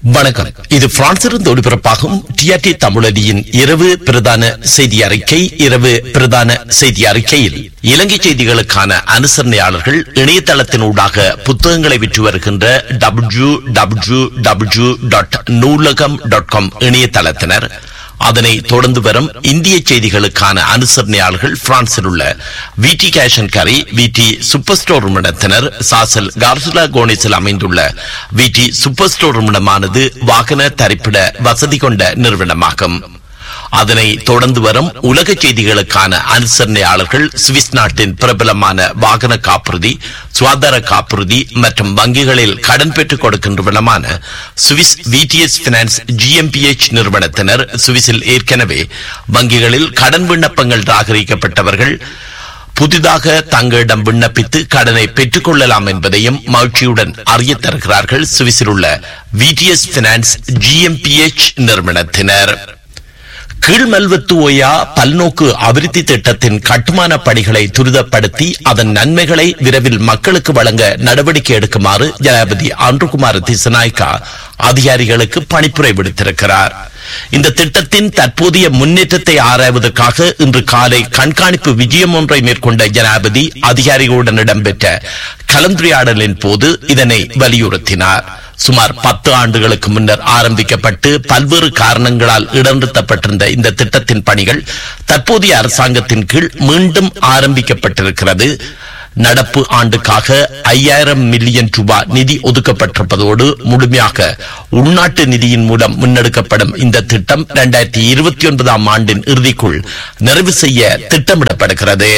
வணக்கம் இது பிரான்சிலிருந்து ஒளிபரப்பாகும் டிஆர்டி தமிழடியின் இரவு பிரதான செய்தி அறிக்கை இரவு பிரதான செய்தி அறிக்கையில் இலங்கை செய்திகளுக்கான அனுசரணையாளர்கள் இணையதளத்தினூடாக புத்தகங்களை விற்று வருகின்ற W W W dot Noolaham dot com இணையதளத்தினர் அதனை தொடர்ந்து வரும் இந்திய செய்திகளுக்கான அனுசரணையாளர்கள் பிரான்சில் உள்ள விடி கேஷன் கரி விடி சூப்பர் ஸ்டோர் நிறுவனத்தினர் சாசல் கார்சுலா கோனிஸில் அமைந்துள்ள விடி சூப்பர் ஸ்டோர் நிறுவனமானது வாகன தரிப்பிட வசதி கொண்ட நிறுவனமாகும் அதனை தொடர்ந்து வரும் உலக செய்திகளுக்கான அனுசரணையாளர்கள் சுவிஸ் நாட்டின் பிரபலமான வாகன காப்புறுதி சுகாதார காப்புறுதி மற்றும் வங்கிகளில் கடன் பெற்றுக் கொடுக்கின்றவனமான சுவிஸ் விடிஎஸ் பினான்ஸ் ஜிஎம்பிஎச் நிறுவனத்தினர் சுவிஸில் ஏற்கனவே வங்கிகளில் கடன் விண்ணப்பங்கள் ராகரிக்கப்பட்டவர்கள் புதிதாக தங்களிடம் விண்ணப்பித்து கடனை பெற்றுக் கொள்ளலாம் என்பதையும் மகிழ்ச்சியுடன் அறிய தருகிறார்கள் சுவிஸில் உள்ள விடிஎஸ் பினான்ஸ் ஜிஎம்பிஎச் நிறுவனத்தினர் கீழ்மல்வத்து ஓயா பல்நோக்கு அபிவிருத்தி திட்டத்தின் கட்டுமான பணிகளை துரிதப்படுத்தி அதன் நன்மைகளை விரைவில் மக்களுக்கு வழங்க நடவடிக்கை எடுக்குமாறு ஜனாதிபதி அன்றுகுமார் திசநாய்கா அதிகாரிகளுக்கு பணிப்புரை விடுத்திருக்கிறார் இந்த திட்டத்தின் தற்போதைய முன்னேற்றத்தை ஆராய்வதற்காக இன்று காலை கண்காணிப்பு விஜயம் ஒன்றை மேற்கொண்ட ஜனாதிபதி அதிகாரிகளுடன் இடம்பெற்ற கலந்துரையாடலின் போது இதனை வலியுறுத்தினார் சுமார் பத்து ஆண்டுகளுக்கு முன்னர் ஆரம்பிக்கப்பட்டு பல்வேறு காரணங்களால் இடநிறுத்தப்பட்டிருந்த இந்த திட்டத்தின் பணிகள் தற்போதைய அரசாங்கத்தின் கீழ் மீண்டும் ஆரம்பிக்கப்பட்டிருக்கிறது நடப்பு ஆண்டுக்காக ஐயாயிரம் மில்லியன் ரூபாய் நிதி ஒதுக்கப்பட்டிருப்பதோடு முழுமையாக உள்நாட்டு நிதியின் மூலம் முன்னெடுக்கப்படும் இந்த திட்டம் இரண்டாயிரத்தி இருபத்தி ஒன்பதாம் ஆண்டின் இறுதிக்குள் நிறைவு செய்ய திட்டமிடப்படுகிறது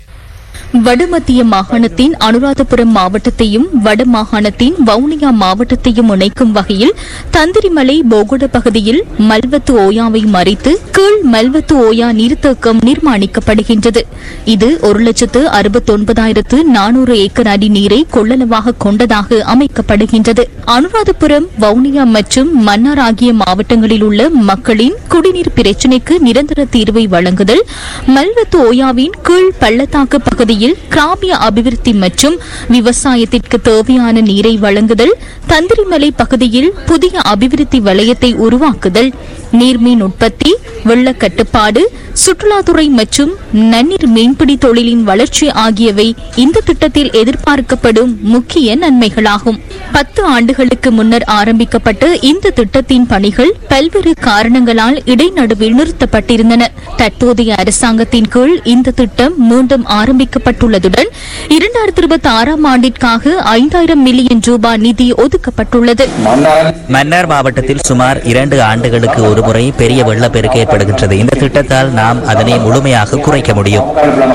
வடமத்திய மாகாணத்தின் அனுராதபுரம் மாவட்டத்தையும் வடமாகாணத்தின் வவுனியா மாவட்டத்தையும் இணைக்கும் வகையில் தந்திரிமலை போகொட பகுதியில் மல்வத்து ஓயாவை மறித்து கீழ் மல்வத்து ஓயா நீர்த்தேக்கம் நிர்மாணிக்கப்படுகின்றது இது ஒரு லட்சத்து அறுபத்தொன்பதாயிரத்து நானூறு ஏக்கர் அடி நீரை கொள்ளளவாக கொண்டதாக அமைக்கப்படுகின்றது அனுராதபுரம் வவுனியா மற்றும் மன்னார் ஆகிய மாவட்டங்களில் உள்ள மக்களின் குடிநீர் பிரச்சினைக்கு நிரந்தர தீர்வை வழங்குதல் மல்வத்து ஓயாவின் கீழ் பள்ளத்தாக்கு பகுதியில் கிராமிய அபிவிருத்தி மற்றும் விவசாயத்திற்கு தேவையான நீரை வழங்குதல் தந்திரிமலை பகுதியில் புதிய அபிவிருத்தி வலயத்தை உருவாக்குதல் நீர்மீன் உற்பத்தி வெள்ள கட்டுப்பாடு சுற்றுலாத்துறை மற்றும் நன்னீர் மீன்பிடி தொழிலின் வளர்ச்சி ஆகியவை இந்த திட்டத்தில் எதிர்பார்க்கப்படும் முக்கிய நன்மைகளாகும் பத்து ஆண்டுகளுக்கு முன்னர் ஆரம்பிக்கப்பட்ட இந்த திட்டத்தின் பணிகள் பல்வேறு காரணங்களால் இடைநடுவில் நிறுத்தப்பட்டிருந்தன தற்போதைய அரசாங்கத்தின் கீழ் இந்த திட்டம் மீண்டும் ஆரம்பிக்கப்பட்டுள்ளதுடன் இரண்டாயிரத்தி இருபத்தி ஆறாம் ஆண்டிற்காக ஐந்தாயிரம் மில்லியன் ரூபாய் நிதி ஒதுக்கப்பட்டுள்ளது மன்னார் மாவட்டத்தில் சுமார் இரண்டு ஆண்டுகளுக்கு ஒருமுறை பெரிய வெள்ளப்பெருக்கு ஏற்படுகின்றது இந்த திட்டத்தால் நாம் அதனை முழுமையாக குறைக்க முடியும்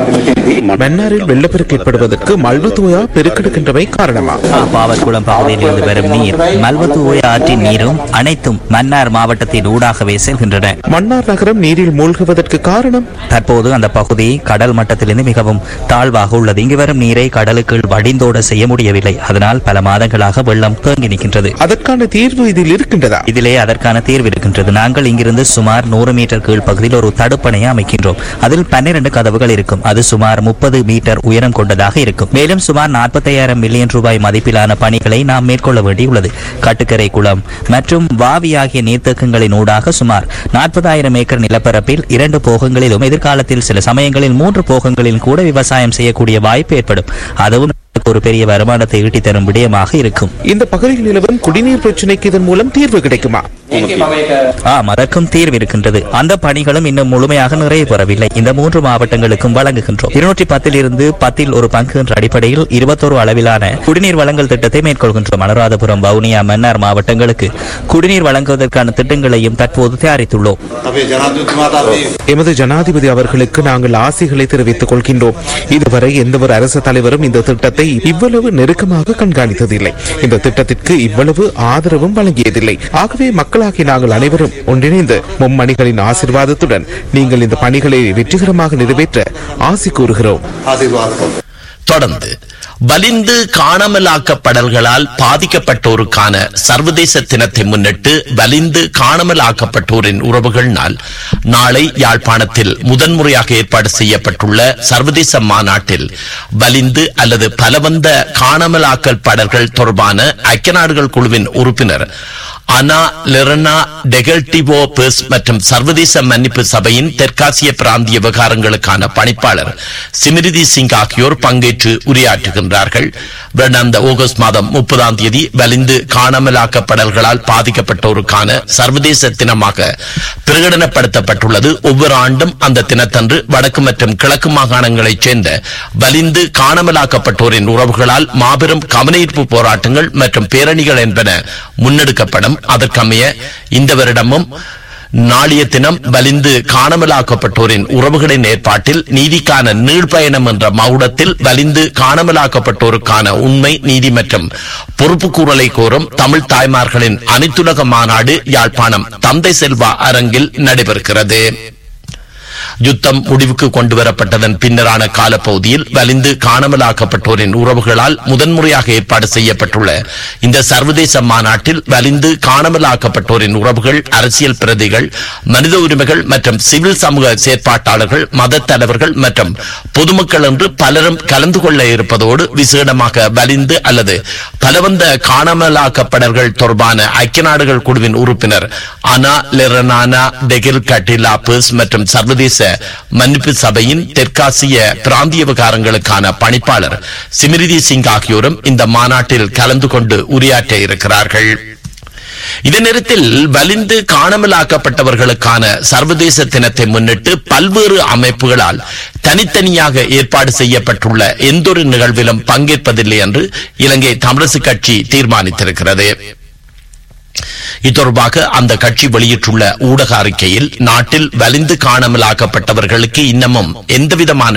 மன்னாரில் வெள்ளப்பெருக்கு ஏற்படுவதற்கு மல்வத்தூயா பெருக்கெடுக்கின்றவை காரணமா பாவற்குளம் பகுதியில் இருந்து வரும் நீர் மல்வத்தூய ஆற்றின் நீரும் அனைத்தும் மன்னார் மாவட்டத்தின் ஊடாகவே செல்கின்றன மன்னார் நகரம் நீரில் மூழ்குவதற்கு காரணம் தற்போது அந்த பகுதி கடல் மட்டத்திலிருந்து மிகவும் தாழ்வாக உள்ளது இங்கு வரும் நீரை கடலுக்குள் வடிந்தோட செய்ய முடியவில்லை அதனால் பல மாதங்களாக வெள்ளம் தேங்கி நிற்கின்றது அதற்கான தீர்வு இதில் இருக்கின்றதா இதிலே அதற்கான தீர்வு இருக்கின்றது நாங்கள் இங்கிருந்து சுமார் நூறு மீட்டர் கீழ் பகுதியில் ஒரு தடுப்பணையை அமைக்கின்றோம் அதில் பன்னிரண்டு கதவுகள் இருக்கும் அது சுமார் முப்பது மீட்டர் உயரம் கொண்டதாக இருக்கும் மேலும் சுமார் நாற்பத்தையாயிரம் மில்லியன் ரூபாய் மதிப்பிலான பணிகளை நாம் மேற்கொள்ள வேண்டியுள்ளது கட்டுக்கரை குளம் மற்றும் வாவி ஆகிய நீர்த்தேக்கங்களின் ஊடாக சுமார் நாற்பதாயிரம் ஏக்கர் நிலப்பரப்பில் இரண்டு போகங்களிலும் எதிர்காலத்தில் சில சமயங்களில் மூன்று போகங்களில் கூட விவசாயம் செய்யக்கூடிய வாய்ப்பு ஏற்படும் அதுவும் நமக்கு ஒரு பெரிய வருமானத்தை ஈட்டித் தரும் விடயமாக இருக்கும் இந்த பகுதியில் நிலவும் குடிநீர் பிரச்சனைக்கு இதன் மூலம் தீர்வு கிடைக்குமா ஆம் அதற்கும் தீர்வு இருக்கின்றது அந்த பணிகளும் இன்னும் முழுமையாக நிறைவு பெறவில்லை இந்த மூன்று மாவட்டங்களுக்கும் வழங்குகின்றோம் இருநூற்றி பத்தில் இருந்து பத்தில் ஒரு பங்கு என்ற அடிப்படையில் இருபத்தோரு அளவிலான குடிநீர் வழங்கல் திட்டத்தை மேற்கொள்கின்றோம் அனுராதபுரம் வவுனியா மன்னார் மாவட்டங்களுக்கு குடிநீர் வழங்குவதற்கான திட்டங்களையும் தற்போது தயாரித்துள்ளோம் எமது ஜனாதிபதி அவர்களுக்கு நாங்கள் ஆசைகளை தெரிவித்துக் கொள்கின்றோம் இதுவரை எந்த ஒரு அரசு தலைவரும் இந்த திட்டத்தை இவ்வளவு நெருக்கமாக கண்காணித்ததில்லை இந்த திட்டத்திற்கு இவ்வளவு ஆதரவும் வழங்கியதில்லை ஆகவே மக்களாகி நாங்கள் அனைவரும் ஒன்றிணைந்து மும்மணிகளின் ஆசிர்வாதத்துடன் நீங்கள் இந்த பணிகளை வெற்றிகரமாக நிறைவேற்ற ஆசி கூறுகிறோம் தொடர்ந்து வலிந்து காணாமலாக்கப்படல்களால் பாதிக்கப்பட்டோருக்கான சர்வதேச தினத்தை முன்னிட்டு வலிந்து காணாமலாக்கப்பட்டோரின் உறவுகள் நாள் நாளை யாழ்ப்பாணத்தில் முதன்முறையாக ஏற்பாடு செய்யப்பட்டுள்ள சர்வதேச மாநாட்டில் வலிந்து அல்லது பலவந்த காணாமலாக்கல் படல்கள் தொடர்பான ஐக்கிய நாடுகள் குழுவின் உறுப்பினர் அனா லெரனா டெகல்டிவோ பெர்ஸ் மற்றும் சர்வதேச மன்னிப்பு சபையின் தெற்காசிய பிராந்திய விவகாரங்களுக்கான பணிப்பாளர் சிமிரிதி சிங் ஆகியோர் பங்கேற்று உரையாற்றுகின்றார்கள் கடந்த ஆகஸ்ட் மாதம் முப்பதாம் தேதி வலிந்து காணாமலாக்கப்படல்களால் பாதிக்கப்பட்டோருக்கான சர்வதேச தினமாக பிரகடனப்படுத்தப்பட்டுள்ளது ஒவ்வொரு ஆண்டும் அந்த தினத்தன்று வடக்கு மற்றும் கிழக்கு மாகாணங்களைச் சேர்ந்த வலிந்து காணாமலாக்கப்பட்டோரின் உறவுகளால் மாபெரும் கவனஈர்ப்பு போராட்டங்கள் மற்றும் பேரணிகள் என்பன முன்னெடுக்கப்படும் அதற்கமைய இந்த வருடமும் நாளைய தினம் வலிந்து காணாமலாக்கப்பட்டோரின் உறவுகளின் ஏற்பாட்டில் நீதிக்கான நீழ்பயணம் என்ற மகுடத்தில் வலிந்து காணாமலாக்கப்பட்டோருக்கான உண்மை நீதி மற்றும் பொறுப்புக்கூறலை கோரும் தமிழ் தாய்மார்களின் அனைத்துலக மாநாடு யாழ்ப்பாணம் தந்தை செல்வா அரங்கில் நடைபெறுகிறது யுத்தம் முடிவுக்கு கொண்டு வரப்பட்டதன் பின்னரான காலப்பகுதியில் வலிந்து காணாமலாக்கப்பட்டோரின் உறவுகளால் முதன்முறையாக ஏற்பாடு செய்யப்பட்டுள்ள இந்த சர்வதேச மாநாட்டில் வலிந்து காணாமலாக்கப்பட்டோரின் உறவுகள் அரசியல் பிரதிகள் மனித உரிமைகள் மற்றும் சிவில் சமூக செயற்பாட்டாளர்கள் மத தலைவர்கள் மற்றும் பொதுமக்கள் என்று பலரும் கலந்து கொள்ள இருப்பதோடு விசேடமாக வலிந்து அல்லது பலவந்த காணாமலாக்கப்படர்கள் தொடர்பான ஐக்கிய நாடுகள் குழுவின் உறுப்பினர் அனா லெரனானா டெகில் கட்டிலா பெர்ஸ் மற்றும் சர்வதேச மன்னிப்பு சபையின் தெற்காசிய பிராந்திய விவகாரங்களுக்கான பணிப்பாளர் சிமிரிதி சிங் ஆகியோரும் இந்த மாநாட்டில் கலந்து கொண்டு உரையாற்ற இருக்கிறார்கள் இதே நேரத்தில் வலிந்து காணாமலாக்கப்பட்டவர்களுக்கான சர்வதேச தினத்தை முன்னிட்டு பல்வேறு அமைப்புகளால் தனித்தனியாக ஏற்பாடு செய்யப்பட்டுள்ள எந்தொரு நிகழ்விலும் பங்கேற்பதில்லை என்று இலங்கை தமிழரசு கட்சி தீர்மானித்திருக்கிறது இத்தொடர்பாக அந்த கட்சி வெளியிட்டுள்ள ஊடக அறிக்கையில் நாட்டில் வலிந்து காணாமலாக்கப்பட்டவர்களுக்கு இன்னமும் எந்தவிதமான